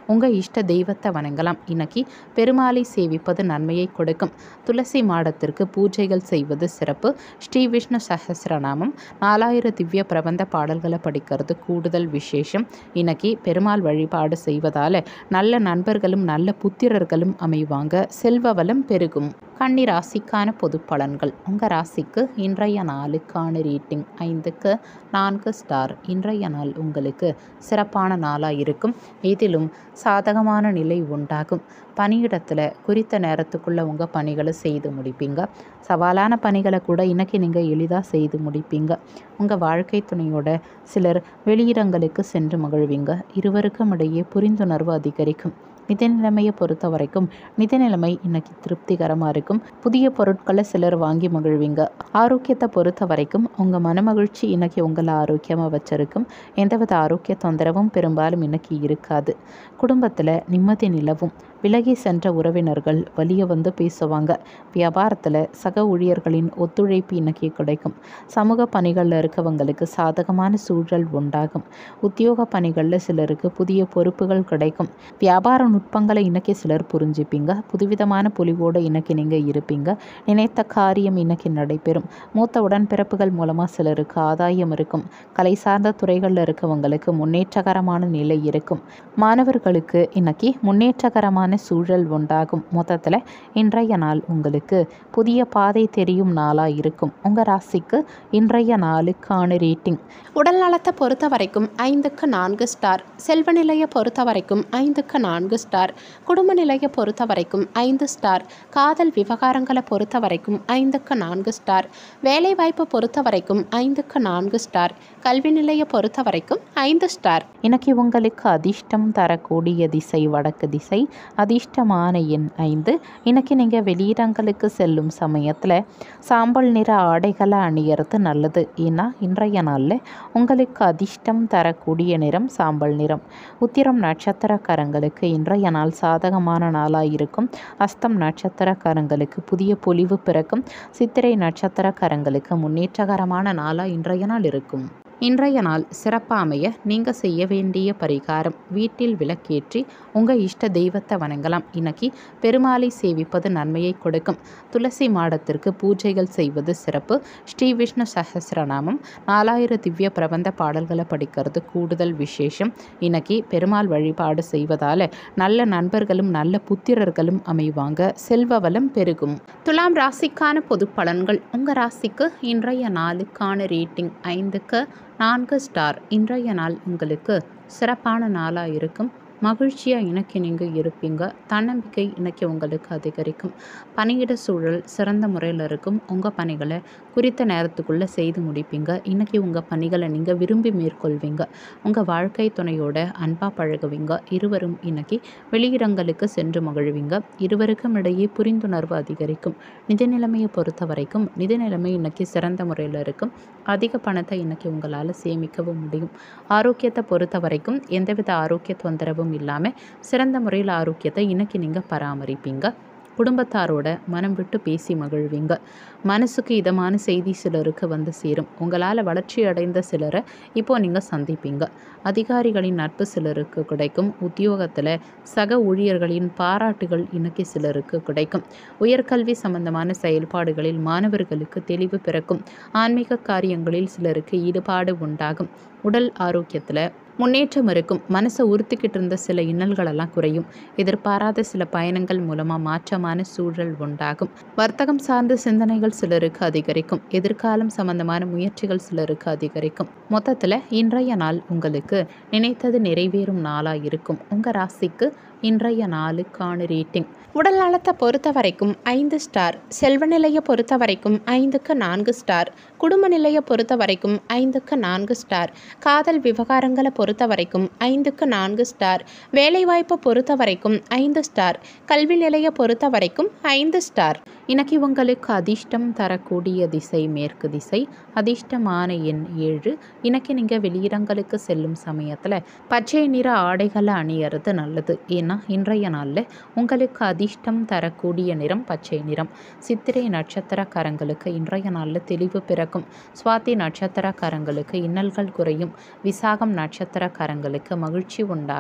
உங்கள் இஷ்ட தெய்வத்தை வணங்கலாம் இன்னைக்கு பெருமாளை சேவிப்பது நன்மையை கொடுக்கும் துளசி மாடத்திற்கு பூஜைகள் செய்வது சிறப்பு ஸ்ரீ விஷ்ணு சஹஸ்ரநாமம் நாலாயிரம் திவ்ய பிரபந்த பாடல்களை படிக்கிறது கூடுதல் விசேஷம் இன்னைக்கு பெருமாள் வழிபாடு செய்வதால் நல்ல நண்பர்களும் நல்ல புத்திரர்களும் அமைவாங்க செல்வ வளம் பெருகும் கன்னி ராசிக்கான பொது பலன்கள் உங்கள் ராசிக்கு இன்றைய நாளுக்கான ரேட்டிங் ஐந்துக்கு நான்கு ஸ்டார் இன்றைய நாள் உங்களுக்கு சிறப்பான நாளாக இருக்கும் இதிலும் சாதகமான நிலை உண்டாகும் பணியிடத்தில் குறித்த நேரத்துக்குள்ளே உங்கள் பணிகளை செய்து முடிப்பீங்க சவாலான பணிகளை கூட இன்றைக்கி நீங்கள் எளிதாக செய்து முடிப்பீங்க உங்கள் வாழ்க்கை துணையோட சிலர் வெளியிடங்களுக்கு சென்று மகிழ்வீங்க இருவருக்கும் இடையே புரிந்துணர்வு அதிகரிக்கும் நிதி நிலைமையை பொறுத்த வரைக்கும் நிதி நிலைமை இன்னைக்கு திருப்திகரமாக இருக்கும் புதிய பொருட்களை சிலர் வாங்கி மகிழ்வீங்க ஆரோக்கியத்தை பொறுத்த வரைக்கும் உங்கள் மனமகிழ்ச்சி இன்னைக்கு உங்களை ஆரோக்கியமாக வச்சிருக்கும் எந்தவித ஆரோக்கிய தொந்தரவும் பெரும்பாலும் இன்னைக்கு இருக்காது குடும்பத்தில் நிம்மதி நிலவும் விலகி சென்ற உறவினர்கள் வலிய வந்து பேசுவாங்க வியாபாரத்தில் சக ஊழியர்களின் ஒத்துழைப்பு இன்னைக்கு கிடைக்கும் சமூக பணிகளில் இருக்கவங்களுக்கு சாதகமான சூழல் உண்டாகும் உத்தியோக பணிகளில் சிலருக்கு புதிய பொறுப்புகள் கிடைக்கும் வியாபார நுட்பங்களை இன்னைக்கு சிலர் புரிஞ்சுப்பீங்க புதுவிதமான பொலிவோடு இன்னைக்கு நீங்கள் இருப்பீங்க நினைத்த காரியம் இன்னைக்கு நடைபெறும் மூத்த உடன்பிறப்புகள் மூலமாக சிலருக்கு ஆதாயம் இருக்கும் கலை சார்ந்த துறைகளில் இருக்கவங்களுக்கு முன்னேற்றகரமான நிலை இருக்கும் மாணவர்களுக்கு இன்னைக்கு முன்னேற்றகரமான சூழல் உண்டாகும் மொத்தத்தில் இன்றைய நாள் உங்களுக்கு புதிய பாதை தெரியும் நாளாக இருக்கும் உங்கள் ராசிக்கு இன்றைய நாளுக்கான ரேட்டிங் உடல் நலத்தை பொறுத்த வரைக்கும் ஐந்துக்கு நான்கு ஸ்டார் செல்வ நிலையை பொறுத்த வரைக்கும் ஐந்துக்கு நான்கு ஸ்டார் குடும்ப நிலையை பொறுத்த வரைக்கும் ஐந்து ஸ்டார் காதல் விவகாரங்களை பொறுத்த வரைக்கும் ஐந்துக்கு நான்கு ஸ்டார் வேலை வாய்ப்பை பொறுத்த வரைக்கும் ஐந்துக்கு நான்கு ஸ்டார் கல்வி நிலையை பொறுத்த வரைக்கும் ஐந்து ஸ்டார் இன்னைக்கு உங்களுக்கு அதிர்ஷ்டம் தரக்கூடிய திசை வடக்கு திசை அதிர்ஷ்டமான எண் ஐந்து இன்னைக்கு நீங்கள் வெளியிடங்களுக்கு செல்லும் சமயத்தில் சாம்பல் நிற ஆடைகளை அணியறது நல்லது ஏன்னா இன்றைய நாளில் உங்களுக்கு அதிர்ஷ்டம் தரக்கூடிய நிறம் சாம்பல் நிறம் உத்திரம் நட்சத்திரக்காரங்களுக்கு இன்றைய நாள் சாதகமான நாளாக இருக்கும் அஸ்தம் நட்சத்திரக்காரங்களுக்கு புதிய பொலிவு பிறக்கும் சித்திரை நட்சத்திரக்காரங்களுக்கு முன்னேற்றகரமான நாளாக இன்றைய நாள் இருக்கும் இன்றைய நாள் சிறப்பாக அமைய நீங்கள் செய்ய வேண்டிய பரிகாரம் வீட்டில் விளக்கேற்றி உங்கள் இஷ்ட தெய்வத்தை வணங்கலாம் இன்னைக்கு பெருமாளை சேவிப்பது நன்மையை கொடுக்கும் துளசி மாடத்திற்கு பூஜைகள் செய்வது சிறப்பு ஸ்ரீ விஷ்ணு சஹஸ்ரநாமம் நாலாயிரம் திவ்ய பிரபந்த பாடல்களை படிக்கிறது கூடுதல் விசேஷம் இன்னைக்கு பெருமாள் வழிபாடு செய்வதால் நல்ல நண்பர்களும் நல்ல புத்திரர்களும் அமைவாங்க செல்வ வளம் பெருகும் துலாம் ராசிக்கான பொது பலன்கள் உங்கள் ராசிக்கு இன்றைய நாளுக்கான ரேட்டிங் ஐந்துக்கு நான்கு ஸ்டார் இன்றைய நாள் உங்களுக்கு சிறப்பான நாளாக இருக்கும் மகிழ்ச்சியாக இன்னைக்கு நீங்கள் இருப்பீங்க தன்னம்பிக்கை இன்னைக்கு உங்களுக்கு அதிகரிக்கும் பணியிட சூழல் சிறந்த முறையில் இருக்கும் உங்கள் பணிகளை குறித்த நேரத்துக்குள்ளே செய்து முடிப்பீங்க இன்னைக்கு உங்கள் பணிகளை நீங்கள் விரும்பி மேற்கொள்வீங்க உங்கள் வாழ்க்கை துணையோட அன்பாக பழகுவீங்க இருவரும் இன்னைக்கு வெளியிடங்களுக்கு சென்று மகிழ்வீங்க இருவருக்கும் இடையே புரிந்துணர்வு அதிகரிக்கும் நிதி நிலைமையை பொறுத்த வரைக்கும் நிதி நிலைமை இன்னைக்கு சிறந்த முறையில் இருக்கும் அதிக பணத்தை இன்னைக்கு உங்களால் சேமிக்கவும் முடியும் ஆரோக்கியத்தை பொறுத்த வரைக்கும் எந்தவித ஆரோக்கிய தொந்தரவும் இல்லாமல் சிறந்த முறையில் ஆரோக்கியத்தை இன்னைக்கு நீங்கள் பராமரிப்பீங்க குடும்பத்தாரோட மனம் விட்டு பேசி மகிழ்வீங்க மனசுக்கு இதமான செய்தி சிலருக்கு வந்து சேரும் உங்களால் வளர்ச்சி அடைந்த சிலரை இப்போ நீங்கள் சந்திப்பீங்க அதிகாரிகளின் நட்பு சிலருக்கு கிடைக்கும் உத்தியோகத்தில் சக ஊழியர்களின் பாராட்டுகள் இன்னைக்கு சிலருக்கு கிடைக்கும் உயர்கல்வி சம்பந்தமான செயல்பாடுகளில் மாணவர்களுக்கு தெளிவு பிறக்கும் ஆன்மீக காரியங்களில் சிலருக்கு ஈடுபாடு உண்டாகும் உடல் ஆரோக்கியத்தில் முன்னேற்றம் இருக்கும் மனசை உறுத்திக்கிட்டு இருந்த சில இன்னல்களெல்லாம் குறையும் எதிர்பாராத சில பயணங்கள் மூலமாக மாற்றமான சூழல் உண்டாகும் வர்த்தகம் சார்ந்த சிந்தனைகள் சிலருக்கு அதிகரிக்கும் எதிர்காலம் சம்பந்தமான முயற்சிகள் சிலருக்கு அதிகரிக்கும் மொத்தத்தில் இன்றைய நாள் உங்களுக்கு நினைத்தது நிறைவேறும் நாளாக இருக்கும் உங்கள் ராசிக்கு இன்றைய நாளுக்கான ரேட்டிங் உடல் நலத்தை பொறுத்த வரைக்கும் ஐந்து ஸ்டார் செல்வ நிலையை பொறுத்த வரைக்கும் ஐந்துக்கு நான்கு ஸ்டார் குடும்ப நிலையை பொறுத்த வரைக்கும் ஐந்துக்கு நான்கு ஸ்டார் காதல் விவகாரங்களை பொறுத்த வரைக்கும் ஐந்துக்கு நான்கு ஸ்டார் வேலைவாய்ப்பை பொறுத்த வரைக்கும் ஐந்து ஸ்டார் கல்வி நிலையை பொறுத்த வரைக்கும் ஐந்து ஸ்டார் இன்னைக்கு உங்களுக்கு அதிர்ஷ்டம் தரக்கூடிய திசை மேற்கு திசை அதிர்ஷ்டமான எண் ஏழு இன்னைக்கு நீங்கள் வெளியிடங்களுக்கு செல்லும் சமயத்தில் பச்சை நிற ஆடைகளை அணியறது நல்லது ஏன்னா இன்றைய நாளில் உங்களுக்கு அதிர்ஷ்டம் தரக்கூடிய நிறம் பச்சை நிறம் சித்திரை நட்சத்திரக்காரங்களுக்கு இன்றைய நாளில் தெளிவு பிறக்கும் சுவாதி நட்சத்திரக்காரங்களுக்கு இன்னல்கள் குறையும் விசாகம் நட்சத்திரக்காரங்களுக்கு மகிழ்ச்சி உண்டாகும்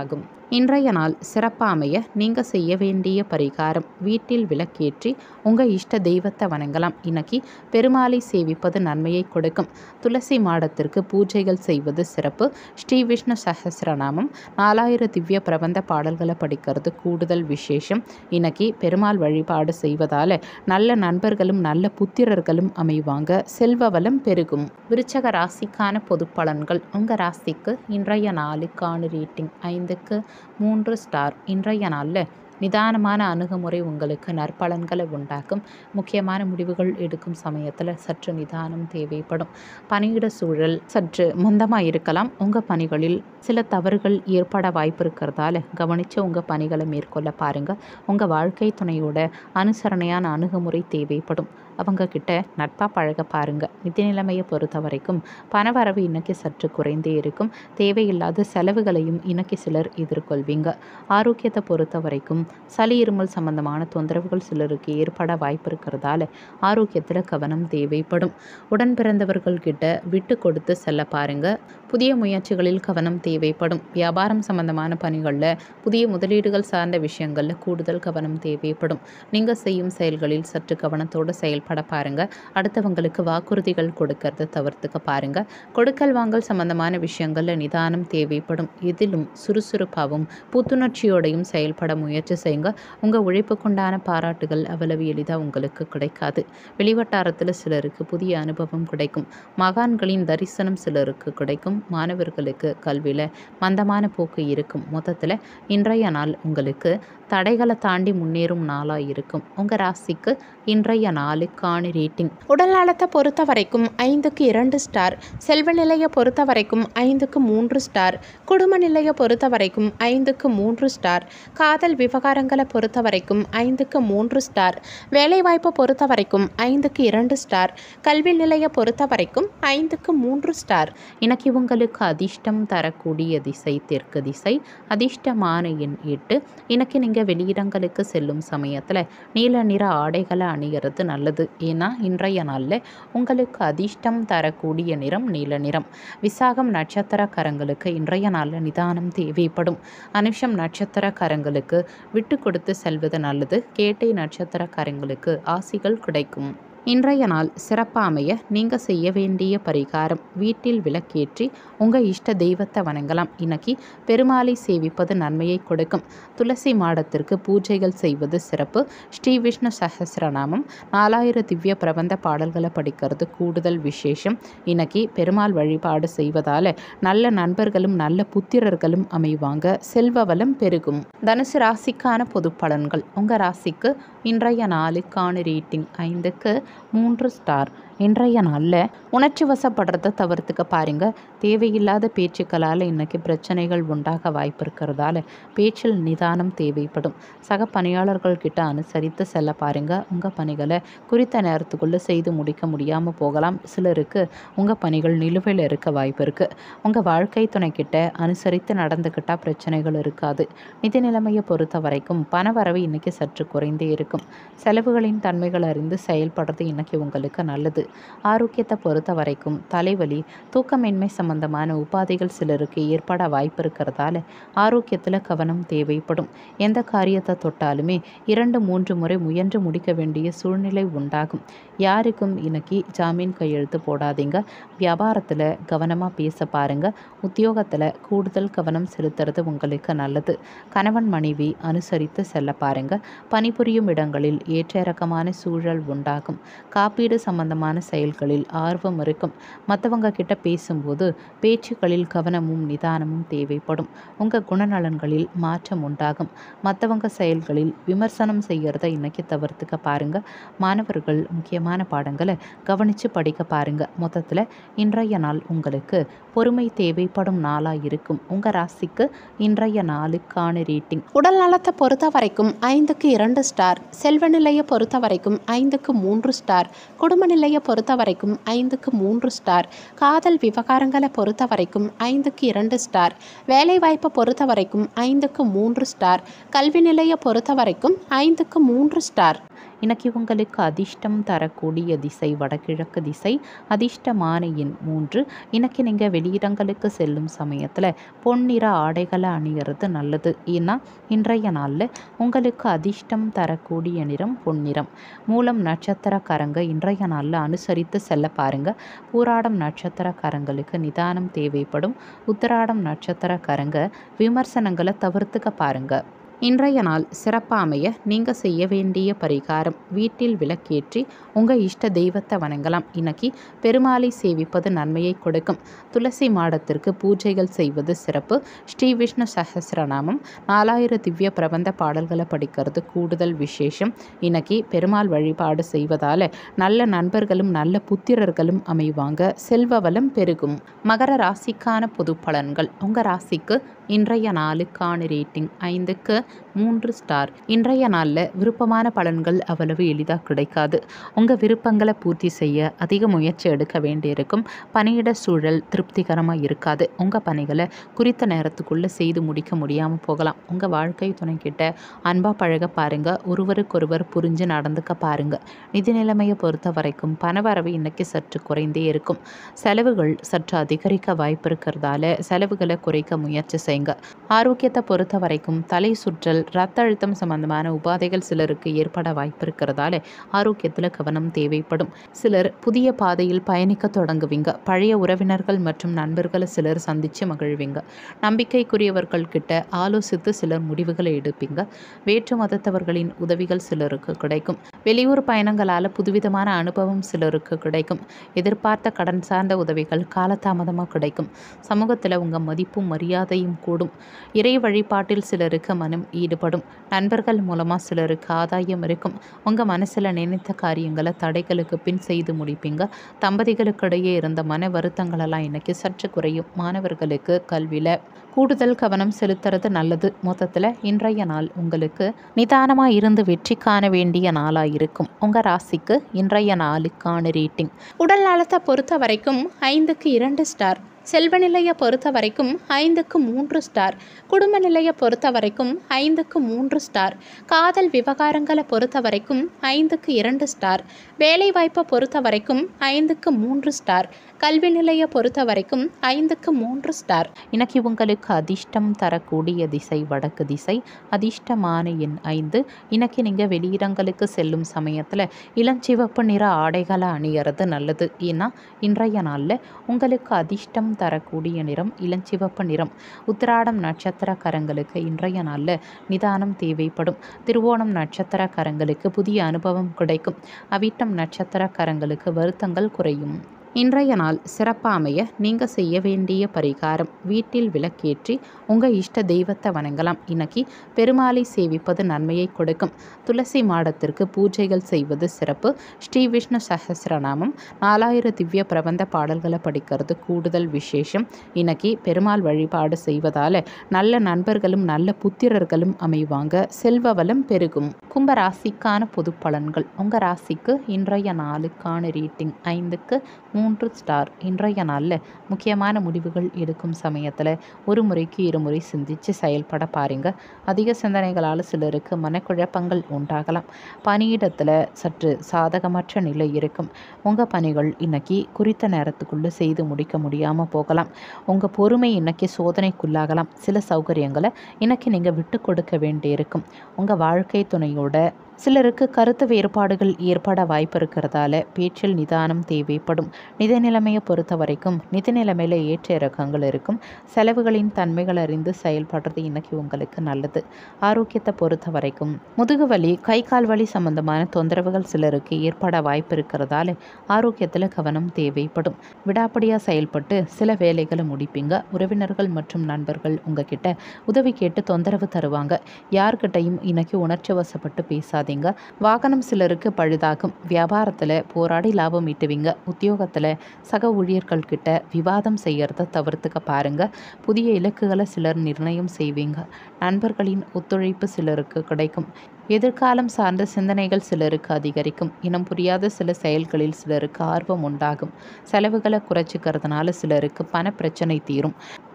இன்றைய நாள் சிறப்பாக அமைய நீங்கள் செய்ய வேண்டிய பரிகாரம் வீட்டில் விளக்கேற்றி உங்கள் இஷ்ட தெய்வத்தை வணங்கலாம் இன்னைக்கு பெருமாளை சேவிப்பது நன்மையை கொடுக்கும் துளசி மாடத்திற்கு பூஜைகள் செய்வது சிறப்பு ஸ்ரீ விஷ்ணு சஹஸ்ரநாமம் நாலாயிரம் திவ்ய பிரபந்த பாடல்களை படிக்கிறது கூடுதல் விசேஷம் இன்னைக்கு பெருமாள் வழிபாடு செய்வதால் நல்ல நண்பர்களும் நல்ல புத்திரர்களும் அமைவாங்க செல்வ வளம் பெருகும் விருச்சக ராசிக்கான பொது பலன்கள் உங்கள் ராசிக்கு இன்றைய நாளுக்கான ரேட்டிங் ஐந்துக்கு மூன்று ஸ்டார் இன்றைய நாளில் நிதானமான அணுகுமுறை உங்களுக்கு நற்பலன்களை உண்டாக்கும் முக்கியமான முடிவுகள் எடுக்கும் சமயத்தில் சற்று நிதானம் தேவைப்படும் பணியிட சூழல் சற்று மந்தமாக இருக்கலாம் உங்கள் பணிகளில் சில தவறுகள் ஏற்பட வாய்ப்பு இருக்கிறதால கவனித்து உங்கள் பணிகளை மேற்கொள்ள பாருங்கள் உங்கள் வாழ்க்கை துணையோட அனுசரணையான அணுகுமுறை தேவைப்படும் அவங்க கிட்ட நட்பாக பழக பாருங்கள் நிதி நிலைமையை பொறுத்த வரைக்கும் பணவரவு இன்னைக்கு சற்று குறைந்தே இருக்கும் தேவையில்லாத செலவுகளையும் இன்னைக்கு சிலர் எதிர்கொள்வீங்க ஆரோக்கியத்தை பொறுத்த வரைக்கும் சளி இருமல் சம்பந்தமான தொந்தரவுகள் சிலருக்கு ஏற்பட வாய்ப்பு இருக்கிறதால ஆரோக்கியத்தில் கவனம் தேவைப்படும் உடன் பிறந்தவர்கள் கிட்ட விட்டு கொடுத்து செல்ல பாருங்க புதிய முயற்சிகளில் கவனம் தேவைப்படும் வியாபாரம் சம்பந்தமான பணிகளில் புதிய முதலீடுகள் சார்ந்த விஷயங்களில் கூடுதல் கவனம் தேவைப்படும் நீங்கள் செய்யும் செயல்களில் சற்று கவனத்தோடு செயல்பட பாருங்க அடுத்தவங்களுக்கு வாக்குறுதிகள் கொடுக்கறத தவிர்த்துக்க பாருங்க கொடுக்கல் வாங்கல் சம்பந்தமான விஷயங்களில் நிதானம் தேவைப்படும் இதிலும் சுறுசுறுப்பாகவும் புத்துணர்ச்சியோடையும் செயல்பட முயற்சி செய்யுங்க உங்கள் உழைப்புக்குண்டான பாராட்டுகள் அவ்வளவு எளிதாக உங்களுக்கு கிடைக்காது வெளிவட்டாரத்தில் சிலருக்கு புதிய அனுபவம் கிடைக்கும் மகான்களின் தரிசனம் சிலருக்கு கிடைக்கும் மாணவர்களுக்கு கல்வியில் மந்தமான போக்கு இருக்கும் மொத்தத்தில் இன்றைய நாள் உங்களுக்கு தடைகளை தாண்டி முன்னேறும் நாளாக இருக்கும் உங்கள் ராசிக்கு இன்றைய நாளுக்கான ரேட்டிங் உடல் நலத்தை பொறுத்த வரைக்கும் ஐந்துக்கு இரண்டு ஸ்டார் செல்வ நிலையை பொறுத்த வரைக்கும் ஐந்துக்கு மூன்று ஸ்டார் குடும்ப நிலையை பொறுத்த வரைக்கும் ஐந்துக்கு மூன்று ஸ்டார் காதல் விவகாரங்களை பொறுத்த வரைக்கும் ஐந்துக்கு மூன்று ஸ்டார் வேலைவாய்ப்பை பொறுத்த வரைக்கும் ஐந்துக்கு இரண்டு ஸ்டார் கல்வி நிலையை பொறுத்த வரைக்கும் ஐந்துக்கு மூன்று ஸ்டார் இன்னைக்கு உங்களுக்கு அதிர்ஷ்டம் தரக்கூடிய திசை தெற்கு திசை அதிர்ஷ்டமான எண் எட்டு இன்னைக்கு நீங்கள் வெளியிடங்களுக்கு செல்லும் சமயத்தில் நீல நிற ஆடைகளை அணிகிறது நல்லது ஏன்னா இன்றைய நாளில் உங்களுக்கு அதிர்ஷ்டம் தரக்கூடிய நிறம் நீல நிறம் விசாகம் நட்சத்திரக்காரங்களுக்கு இன்றைய நாளில் நிதானம் தேவைப்படும் அனுஷம் நட்சத்திரக்காரங்களுக்கு விட்டு கொடுத்து செல்வது நல்லது கேட்டை நட்சத்திரக்காரங்களுக்கு ஆசிகள் கிடைக்கும் இன்றைய நாள் சிறப்பாக அமைய நீங்கள் செய்ய வேண்டிய பரிகாரம் வீட்டில் விளக்கேற்றி உங்கள் இஷ்ட தெய்வத்தை வணங்கலாம் இன்னைக்கு பெருமாளை சேவிப்பது நன்மையை கொடுக்கும் துளசி மாடத்திற்கு பூஜைகள் செய்வது சிறப்பு ஸ்ரீ விஷ்ணு சஹஸ்ரநாமம் நாலாயிரம் திவ்ய பிரபந்த பாடல்களை படிக்கிறது கூடுதல் விசேஷம் இன்னைக்கு பெருமாள் வழிபாடு செய்வதால் நல்ல நண்பர்களும் நல்ல புத்திரர்களும் அமைவாங்க செல்வ வளம் பெருகும் தனுசு ராசிக்கான பொது பலன்கள் உங்கள் ராசிக்கு இன்றைய நாளுக்கான ரேட்டிங் ஐந்துக்கு மூன்று ஸ்டார் இன்றைய நாளில் உணர்ச்சி வசப்படுறத தவிர்த்துக்க பாருங்க தேவையில்லாத பேச்சுக்களால் இன்னைக்கு பிரச்சனைகள் உண்டாக வாய்ப்பு இருக்கிறதால பேச்சில் நிதானம் தேவைப்படும் சக பணியாளர்கள் கிட்ட அனுசரித்து செல்ல பாருங்க உங்கள் பணிகளை குறித்த நேரத்துக்குள்ளே செய்து முடிக்க முடியாமல் போகலாம் சிலருக்கு உங்கள் பணிகள் நிலுவையில் இருக்க வாய்ப்பு இருக்குது உங்கள் வாழ்க்கை துணை கிட்ட அனுசரித்து நடந்துக்கிட்டால் பிரச்சனைகள் இருக்காது நிதி நிலைமையை பொறுத்த வரைக்கும் பணவரவு இன்னைக்கு சற்று குறைந்தே இருக்கும் செலவுகளின் தன்மைகள் அறிந்து செயல்படுறது இன்னைக்கு உங்களுக்கு நல்லது ஆரோக்கியத்தை பொறுத்த வரைக்கும் தலைவலி தூக்கமின்மை சம்பந்தமான உபாதைகள் சிலருக்கு ஏற்பட வாய்ப்பு இருக்கிறதால ஆரோக்கியத்தில் கவனம் தேவைப்படும் எந்த காரியத்தை தொட்டாலுமே இரண்டு மூன்று முறை முயன்று முடிக்க வேண்டிய சூழ்நிலை உண்டாகும் யாருக்கும் இன்னைக்கு ஜாமீன் கையெழுத்து போடாதீங்க வியாபாரத்தில் கவனமாக பேச பாருங்க உத்தியோகத்தில் கூடுதல் கவனம் செலுத்துறது உங்களுக்கு நல்லது கணவன் மனைவி அனுசரித்து செல்ல பாருங்க பணிபுரியும் இடங்களில் ஏற்ற இறக்கமான சூழல் உண்டாகும் காப்பீடு சம்பந்தமான செயல்களில் ஆர்வம் இருக்கும் மற்றவங்க கிட்ட பேசும்போது பேச்சுக்களில் கவனமும் நிதானமும் தேவைப்படும் உங்கள் குணநலன்களில் மாற்றம் உண்டாகும் மற்றவங்க செயல்களில் விமர்சனம் செய்கிறத இன்னைக்கு தவிர்த்துக்க பாருங்க மாணவர்கள் முக்கியமான பாடங்களை கவனித்து படிக்க பாருங்க மொத்தத்தில் இன்றைய நாள் உங்களுக்கு பொறுமை தேவைப்படும் நாளாக இருக்கும் உங்கள் ராசிக்கு இன்றைய நாளுக்கான ரேட்டிங் உடல் நலத்தை பொறுத்த வரைக்கும் ஐந்துக்கு இரண்டு ஸ்டார் செல்வ நிலையை பொறுத்த வரைக்கும் ஐந்துக்கு மூன்று ஸ்டார் குடும்ப நிலையை பொறுத்த வரைக்கும் ஐந்துக்கு மூன்று ஸ்டார் காதல் விவகாரங்களை பொறுத்த வரைக்கும் ஐந்துக்கு இரண்டு ஸ்டார் வேலைவாய்ப்பை பொறுத்த வரைக்கும் ஐந்துக்கு மூன்று ஸ்டார் கல்வி நிலையை பொறுத்த வரைக்கும் ஐந்துக்கு மூன்று ஸ்டார் இன்னைக்கு உங்களுக்கு அதிர்ஷ்டம் தரக்கூடிய திசை வடகிழக்கு திசை அதிர்ஷ்டமான எண் மூன்று இன்னைக்கு நீங்கள் வெளியிடங்களுக்கு செல்லும் சமயத்தில் பொன்னிற ஆடைகளை அணிகிறது நல்லது ஏன்னா இன்றைய நாளில் உங்களுக்கு அதிர்ஷ்டம் தரக்கூடிய நிறம் பொன்னிறம் மூலம் நட்சத்திரக்காரங்க இன்றைய நாளில் அனுசரித்து செல்ல பாருங்க பூராடம் நட்சத்திரக்காரங்களுக்கு நிதானம் தேவைப்படும் உத்திராடம் நட்சத்திரக்காரங்க விமர்சனங்களை தவிர்த்துக்க பாருங்க இன்றைய நாள் சிறப்பாக அமைய நீங்கள் செய்ய வேண்டிய பரிகாரம் வீட்டில் விளக்கேற்றி உங்கள் இஷ்ட தெய்வத்தை வணங்கலாம் இன்னைக்கு பெருமாளை சேவிப்பது நன்மையை கொடுக்கும் துளசி மாடத்திற்கு பூஜைகள் செய்வது சிறப்பு ஸ்ரீ விஷ்ணு சஹஸ்ரநாமம் நாலாயிரம் திவ்ய பிரபந்த பாடல்களை படிக்கிறது கூடுதல் விசேஷம் இன்னைக்கு பெருமாள் வழிபாடு செய்வதால் நல்ல நண்பர்களும் நல்ல புத்திரர்களும் அமைவாங்க செல்வ வளம் பெருகும் மகர ராசிக்கான பொது பலன்கள் உங்கள் ராசிக்கு இன்றைய நாளுக்கான ரேட்டிங் ஐந்துக்கு மூன்று ஸ்டார் இன்றைய நாளில் விருப்பமான பலன்கள் அவ்வளவு எளிதாக கிடைக்காது உங்கள் விருப்பங்களை பூர்த்தி செய்ய அதிக முயற்சி எடுக்க வேண்டியிருக்கும் பணியிட சூழல் திருப்திகரமாக இருக்காது உங்கள் பணிகளை குறித்த நேரத்துக்குள்ளே செய்து முடிக்க முடியாமல் போகலாம் உங்கள் வாழ்க்கை துணைக்கிட்ட அன்பாக பழக பாருங்கள் ஒருவருக்கொருவர் புரிஞ்சு நடந்துக்க பாருங்கள் நிதி நிலைமையை பொறுத்த வரைக்கும் பணவரவு இன்னைக்கு சற்று குறைந்தே இருக்கும் செலவுகள் சற்று அதிகரிக்க வாய்ப்பு இருக்கிறதால செலவுகளை குறைக்க முயற்சி செய்யுங்க ஆரோக்கியத்தை பொறுத்த வரைக்கும் தலை சுற்றல் ரத்த அழுத்தம் சம்பந்தமான உபாதைகள் சிலருக்கு ஏற்பட வாய்ப்பு இருக்கிறதால ஆரோக்கியத்தில் கவனம் தேவைப்படும் சிலர் புதிய பாதையில் பயணிக்க தொடங்குவீங்க பழைய உறவினர்கள் மற்றும் நண்பர்களை சிலர் சந்தித்து மகிழ்வீங்க நம்பிக்கைக்குரியவர்கள் கிட்ட ஆலோசித்து சிலர் முடிவுகளை எடுப்பீங்க வேற்று மதத்தவர்களின் உதவிகள் சிலருக்கு கிடைக்கும் வெளியூர் பயணங்களால் புதுவிதமான அனுபவம் சிலருக்கு கிடைக்கும் எதிர்பார்த்த கடன் சார்ந்த உதவிகள் காலதாமதமாக கிடைக்கும் சமூகத்தில் உங்கள் மதிப்பும் மரியாதையும் கூடும் இறை வழிபாட்டில் சிலருக்கு மனம் ஈடுபடும் நண்பர்கள் மூலமாக சிலருக்கு ஆதாயம் இருக்கும் உங்கள் மனசில் நினைத்த காரியங்களை தடைகளுக்கு பின் செய்து முடிப்பீங்க தம்பதிகளுக்கிடையே இருந்த மன வருத்தங்களெல்லாம் இன்னைக்கு சற்று குறையும் மாணவர்களுக்கு கல்வியில் கூடுதல் கவனம் செலுத்துறது நல்லது மொத்தத்தில் இன்றைய நாள் உங்களுக்கு நிதானமாக இருந்து வெற்றி காண வேண்டிய நாளாக இருக்கும் உங்கள் ராசிக்கு இன்றைய நாளுக்கான ரேட்டிங் உடல் நலத்தை பொறுத்த வரைக்கும் ஐந்துக்கு இரண்டு ஸ்டார் செல்வ நிலையை பொறுத்த வரைக்கும் ஐந்துக்கு மூன்று ஸ்டார் குடும்ப நிலையை பொறுத்த வரைக்கும் ஐந்துக்கு மூன்று ஸ்டார் காதல் விவகாரங்களை பொறுத்த வரைக்கும் ஐந்துக்கு இரண்டு ஸ்டார் வேலைவாய்ப்பை பொறுத்த வரைக்கும் ஐந்துக்கு மூன்று ஸ்டார் கல்வி நிலையை பொறுத்த வரைக்கும் ஐந்துக்கு மூன்று ஸ்டார் இன்னைக்கு உங்களுக்கு அதிர்ஷ்டம் தரக்கூடிய திசை வடக்கு திசை அதிர்ஷ்டமான எண் ஐந்து இன்னைக்கு நீங்கள் வெளியிடங்களுக்கு செல்லும் சமயத்தில் இளஞ்சிவப்பு நிற ஆடைகளை அணியறது நல்லது ஏன்னா இன்றைய நாளில் உங்களுக்கு அதிர்ஷ்டம் தரக்கூடிய நிறம் இளஞ்சிவப்பு நிறம் உத்திராடம் நட்சத்திரக்காரங்களுக்கு இன்றைய நாளில் நிதானம் தேவைப்படும் திருவோணம் நட்சத்திரக்காரங்களுக்கு புதிய அனுபவம் கிடைக்கும் அவிட்டம் நட்சத்திரக்காரங்களுக்கு வருத்தங்கள் குறையும் இன்றைய நாள் சிறப்பாக அமைய நீங்கள் செய்ய வேண்டிய பரிகாரம் வீட்டில் விளக்கேற்றி உங்கள் இஷ்ட தெய்வத்தை வணங்கலாம் இன்னைக்கு பெருமாளை சேவிப்பது நன்மையை கொடுக்கும் துளசி மாடத்திற்கு பூஜைகள் செய்வது சிறப்பு ஸ்ரீ விஷ்ணு சஹஸ்ரநாமம் நாலாயிரம் திவ்ய பிரபந்த பாடல்களை படிக்கிறது கூடுதல் விசேஷம் இன்னைக்கு பெருமாள் வழிபாடு செய்வதால் நல்ல நண்பர்களும் நல்ல புத்திரர்களும் அமைவாங்க செல்வ வளம் பெருகும் கும்ப ராசிக்கான பொது பலன்கள் உங்கள் ராசிக்கு இன்றைய நாளுக்கான ரேட்டிங் ஐந்துக்கு மூன்று ஸ்டார் இன்றைய நாளில் முக்கியமான முடிவுகள் எடுக்கும் சமயத்தில் ஒரு முறைக்கு இருமுறை சிந்தித்து செயல்பட பாருங்க அதிக சிந்தனைகளால் சிலருக்கு மனக்குழப்பங்கள் உண்டாகலாம் பணியிடத்தில் சற்று சாதகமற்ற நிலை இருக்கும் உங்கள் பணிகள் இன்னைக்கு குறித்த நேரத்துக்குள்ளே செய்து முடிக்க முடியாமல் போகலாம் உங்கள் பொறுமை இன்னைக்கு சோதனைக்குள்ளாகலாம் சில சௌகரியங்களை இன்னைக்கு நீங்கள் விட்டு கொடுக்க வேண்டியிருக்கும் உங்கள் வாழ்க்கை துணையோட சிலருக்கு கருத்து வேறுபாடுகள் ஏற்பட வாய்ப்பு இருக்கிறதால பேச்சில் நிதானம் தேவைப்படும் நிதி நிலைமையை பொறுத்த வரைக்கும் நிதி நிலைமையில் ஏற்ற இறக்கங்கள் இருக்கும் செலவுகளின் தன்மைகள் அறிந்து செயல்படுறது இன்னைக்கு உங்களுக்கு நல்லது ஆரோக்கியத்தை பொறுத்த வரைக்கும் முதுகு வலி கை கால் வலி சம்பந்தமான தொந்தரவுகள் சிலருக்கு ஏற்பட வாய்ப்பு இருக்கிறதால ஆரோக்கியத்தில் கவனம் தேவைப்படும் விடாப்படியாக செயல்பட்டு சில வேலைகளை முடிப்பீங்க உறவினர்கள் மற்றும் நண்பர்கள் உங்ககிட்ட உதவி கேட்டு தொந்தரவு தருவாங்க யார்கிட்டையும் இன்னைக்கு உணர்ச்சி வசப்பட்டு பேசாதீங்க வாகனம் சிலருக்கு பழுதாகும் வியாபாரத்தில் போராடி லாபம் ஈட்டுவீங்க உத்தியோகத்தில் சக ஊழியர்கள் கிட்ட விவாதம் செய்யறத தவிர்த்துக்க பாருங்க புதிய இலக்குகளை சிலர் நிர்ணயம் செய்வீங்க நண்பர்களின் ஒத்துழைப்பு சிலருக்கு கிடைக்கும் எதிர்காலம் சார்ந்த சிந்தனைகள் சிலருக்கு அதிகரிக்கும் இனம் புரியாத சில செயல்களில் சிலருக்கு ஆர்வம் உண்டாகும் செலவுகளை குறைச்சிக்கிறதுனால சிலருக்கு பண பிரச்சனை தீரும்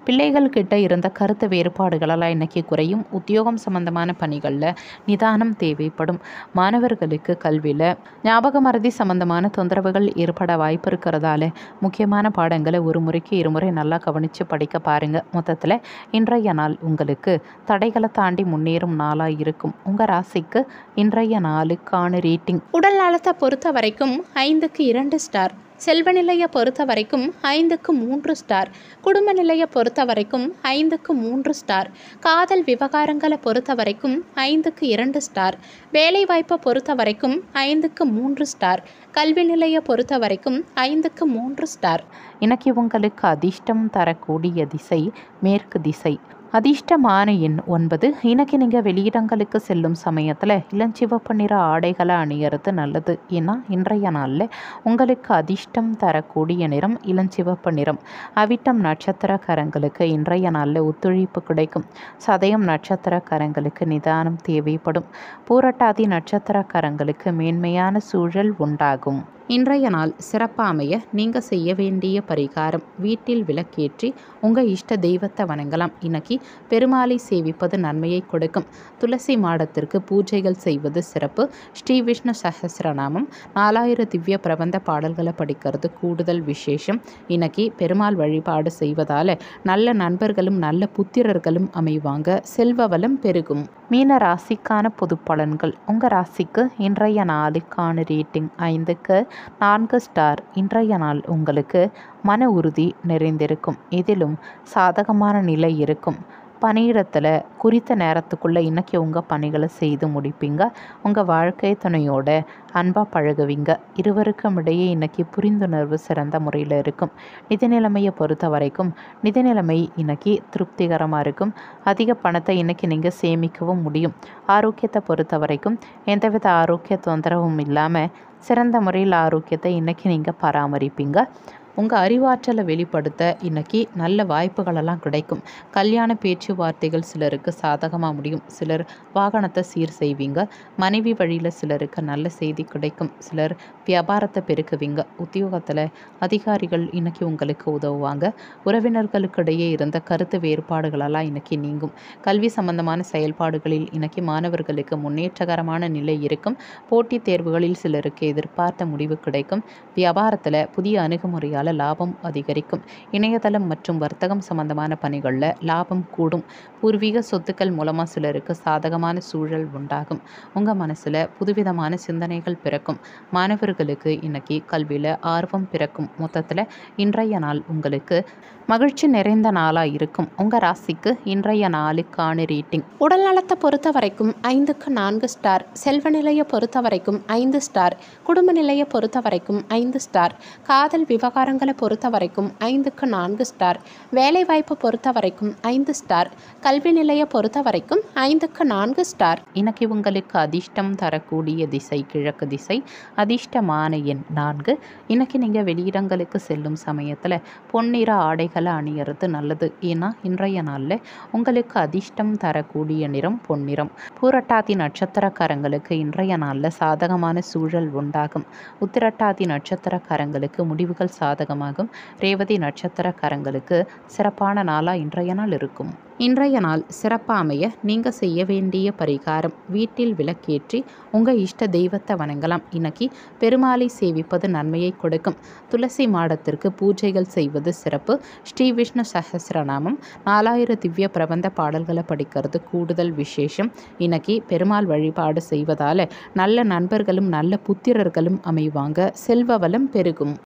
பிள்ளைகள் கிட்ட இருந்த கருத்து வேறுபாடுகளெல்லாம் இன்னைக்கு குறையும் உத்தியோகம் சம்பந்தமான பணிகளில் நிதானம் தேவைப்படும் மாணவர்களுக்கு கல்வியில் ஞாபக மறதி சம்பந்தமான தொந்தரவுகள் ஏற்பட வாய்ப்பு இருக்கிறதால முக்கியமான பாடங்களை ஒரு முறைக்கு இருமுறை நல்லா கவனித்து படிக்க பாருங்கள் மொத்தத்தில் இன்றைய நாள் உங்களுக்கு தடைகளை தாண்டி முன்னேறும் நாளாக இருக்கும் உங்கள் ராசிக்கு இன்றைய நாளுக்கான ரேட்டிங் உடல் நலத்தை பொறுத்த வரைக்கும் ஐந்துக்கு இரண்டு ஸ்டார் செல்வ நிலையை பொறுத்த வரைக்கும் ஐந்துக்கு மூன்று ஸ்டார் குடும்ப நிலையை பொறுத்த வரைக்கும் ஐந்துக்கு மூன்று ஸ்டார் காதல் விவகாரங்களை பொறுத்த வரைக்கும் ஐந்துக்கு இரண்டு ஸ்டார் வேலைவாய்ப்பை பொறுத்த வரைக்கும் ஐந்துக்கு மூன்று ஸ்டார் கல்வி நிலையை பொறுத்த வரைக்கும் ஐந்துக்கு மூன்று ஸ்டார் இன்னைக்கு உங்களுக்கு அதிர்ஷ்டம் தரக்கூடிய திசை மேற்கு திசை அதிர்ஷ்டமான எண் ஒன்பது இன்னைக்கு நீங்கள் வெளியிடங்களுக்கு செல்லும் சமயத்தில் இளஞ்சிவப்பு நிற ஆடைகளை அணியறது நல்லது ஏன்னா இன்றைய நாளில் உங்களுக்கு அதிர்ஷ்டம் தரக்கூடிய நிறம் இளஞ்சிவப்பு நிறம் அவிட்டம் நட்சத்திரக்காரங்களுக்கு இன்றைய நாளில் ஒத்துழைப்பு கிடைக்கும் சதயம் நட்சத்திரக்காரங்களுக்கு நிதானம் தேவைப்படும் பூரட்டாதி நட்சத்திரக்காரங்களுக்கு மேன்மையான சூழல் உண்டாகும் இன்றைய நாள் சிறப்பாக அமைய நீங்கள் செய்ய வேண்டிய பரிகாரம் வீட்டில் விளக்கேற்றி உங்கள் இஷ்ட தெய்வத்தை வணங்கலாம் இன்னைக்கு பெருமாளை சேவிப்பது நன்மையை கொடுக்கும் துளசி மாடத்திற்கு பூஜைகள் செய்வது சிறப்பு ஸ்ரீ விஷ்ணு சஹசிரநாமம் நாலாயிர திவ்ய பிரபந்த பாடல்களை படிக்கிறது கூடுதல் விசேஷம் இன்னைக்கு பெருமாள் வழிபாடு செய்வதால் நல்ல நண்பர்களும் நல்ல புத்திரர்களும் அமைவாங்க செல்வ வளம் பெருகும் மீன ராசிக்கான பொது பலன்கள் உங்கள் ராசிக்கு இன்றைய நாளுக்கான ரேட்டிங் ஐந்துக்கு நான்கு ஸ்டார் இன்றைய நாள் உங்களுக்கு மன உறுதி நிறைந்திருக்கும் இதிலும் சாதகமான நிலை இருக்கும் பணியிடத்தில் குறித்த நேரத்துக்குள்ளே இன்றைக்கி உங்கள் பணிகளை செய்து முடிப்பீங்க உங்கள் வாழ்க்கை துணையோட அன்பாக பழகுவீங்க இருவருக்கும் இடையே இன்றைக்கி புரிந்துணர்வு சிறந்த முறையில் இருக்கும் நிதி நிலைமையை பொறுத்த வரைக்கும் நிதி நிலைமை இன்றைக்கி திருப்திகரமாக இருக்கும் அதிக பணத்தை இன்றைக்கி நீங்கள் சேமிக்கவும் முடியும் ஆரோக்கியத்தை பொறுத்த வரைக்கும் எந்தவித ஆரோக்கிய தொந்தரவும் இல்லாமல் சிறந்த முறையில் ஆரோக்கியத்தை இன்றைக்கி நீங்கள் பராமரிப்பீங்க உங்கள் அறிவாற்றலை வெளிப்படுத்த இன்னைக்கு நல்ல வாய்ப்புகளெல்லாம் கிடைக்கும் கல்யாண பேச்சுவார்த்தைகள் சிலருக்கு சாதகமாக முடியும் சிலர் வாகனத்தை சீர் செய்வீங்க மனைவி வழியில் சிலருக்கு நல்ல செய்தி கிடைக்கும் சிலர் வியாபாரத்தை பெருக்குவீங்க உத்தியோகத்தில் அதிகாரிகள் இன்னைக்கு உங்களுக்கு உதவுவாங்க உறவினர்களுக்கு இடையே இருந்த கருத்து வேறுபாடுகளெல்லாம் இன்னைக்கு நீங்கும் கல்வி சம்பந்தமான செயல்பாடுகளில் இன்னைக்கு மாணவர்களுக்கு முன்னேற்றகரமான நிலை இருக்கும் போட்டித் தேர்வுகளில் சிலருக்கு எதிர்பார்த்த முடிவு கிடைக்கும் வியாபாரத்தில் புதிய அணுகுமுறையால் லாபம் அதிகரிக்கும் இணையதளம் மற்றும் வர்த்தகம் சம்பந்தமான பணிகளில் லாபம் கூடும் பூர்வீக சொத்துக்கள் மூலமாக சிலருக்கு சாதகமான சூழல் உண்டாகும் உங்கள் மனசில் புதுவிதமான சிந்தனைகள் பிறக்கும் மாணவர்களுக்கு இன்னைக்கு கல்வியில் ஆர்வம் பிறக்கும் மொத்தத்தில் இன்றைய நாள் உங்களுக்கு மகிழ்ச்சி நிறைந்த நாளாக இருக்கும் உங்கள் ராசிக்கு இன்றைய நாளுக்கான ரேட்டிங் உடல் நலத்தை பொறுத்த வரைக்கும் ஐந்துக்கு நான்கு ஸ்டார் செல்வ நிலையை பொறுத்த வரைக்கும் ஐந்து ஸ்டார் குடும்ப நிலையை பொறுத்த வரைக்கும் ஐந்து ஸ்டார் காதல் விவகாரங்களை பொறுத்த வரைக்கும் ஐந்துக்கு நான்கு ஸ்டார் வேலைவாய்ப்பை பொறுத்த வரைக்கும் ஐந்து ஸ்டார் கல்வி நிலையை பொறுத்த வரைக்கும் ஐந்துக்கு நான்கு ஸ்டார் இன்னைக்கு உங்களுக்கு அதிர்ஷ்டம் தரக்கூடிய திசை கிழக்கு திசை அதிர்ஷ்டமான எண் நான்கு இன்னைக்கு நீங்கள் வெளியிடங்களுக்கு செல்லும் சமயத்தில் பொன்னிற ஆடைகளை அணியறது நல்லது ஏன்னா இன்றைய நாளில் உங்களுக்கு அதிர்ஷ்டம் தரக்கூடிய நிறம் பொன்னிறம் பூரட்டாதி நட்சத்திரக்காரங்களுக்கு இன்றைய நாளில் சாதகமான சூழல் உண்டாகும் உத்திரட்டாதி நட்சத்திரக்காரங்களுக்கு முடிவுகள் சாதகமாகும் ரேவதி நட்சத்திரக்காரங்களுக்கு சிறப்பான நாளாக இன்றைய நாள் இருக்கும் இன்றைய நாள் சிறப்பாக அமைய நீங்கள் செய்ய வேண்டிய பரிகாரம் வீட்டில் விளக்கேற்றி உங்கள் இஷ்ட தெய்வத்தை வணங்கலாம் இன்னைக்கு பெருமாளை சேவிப்பது நன்மையை கொடுக்கும் துளசி மாடத்திற்கு பூஜைகள் செய்வது சிறப்பு ஸ்ரீ விஷ்ணு சஹசிரநாமம் நாலாயிர திவ்ய பிரபந்த பாடல்களை படிக்கிறது கூடுதல் விசேஷம் இன்னைக்கு பெருமாள் வழிபாடு செய்வதால் நல்ல நண்பர்களும் நல்ல புத்திரர்களும் அமைவாங்க செல்வ வளம் பெருகும்